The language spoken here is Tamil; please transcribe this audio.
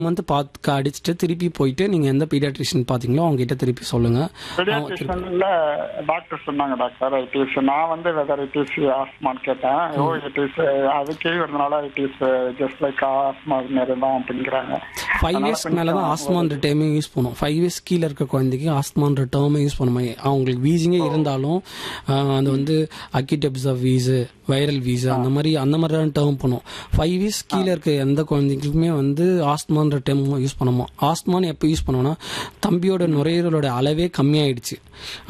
வந்து பார்த்து அடிச்சுட்டு திருப்பி போயிட்டு நீங்க எந்த பீடியாட்ரிஷியன் பாத்தீங்களோ அவங்க கிட்ட திருப்பி சொல்லுங்க அவங்க திருப்பி- பெடியாட்ரிஷன்ல டாக்டர் சொன்னாங்க டாக்டர் இட் இஸ் நான் வந்து வெதர் இட் இஸ் ஆஸ்மான்னு கேட்டேன் ஓ இட் இஸ் அது கேள்வினால it is just like asthma மாரி தான் அப்படிங்கிறாங்க ஃபைவ் அதனால இயர்ஸ்க்கு மேலே தான் கொஞ்சம் ஆஸ்மான்ற டேர்மே யூஸ் பண்ணும் ஃபைவ் இயர்ஸ் கீழே இருக்க குழந்தைக்கு ஆஸ்மான்ற டேர்மே யூஸ் பண்ண மாதிரி அவங்களுக்கு வீசிங்கே இருந்தாலும் ஆஹ், அது வந்து acute of wheeze viral wheeze அந்த மாதிரி அந்த மாதிரி தான் டேர்ம் பண்ணும் ஃபைவ் இயர்ஸ் கீழே இருக்க எந்த குழந்தைக்குமே வந்து ஆஸ்மான்ற டேர்ம் யூஸ் பண்ணுமா ஆஸ்மான்னு எப்போ யூஸ் பண்ணோம்னா தம்பியோட நுரையீரலோட அளவே கம்மியாயிடுச்சு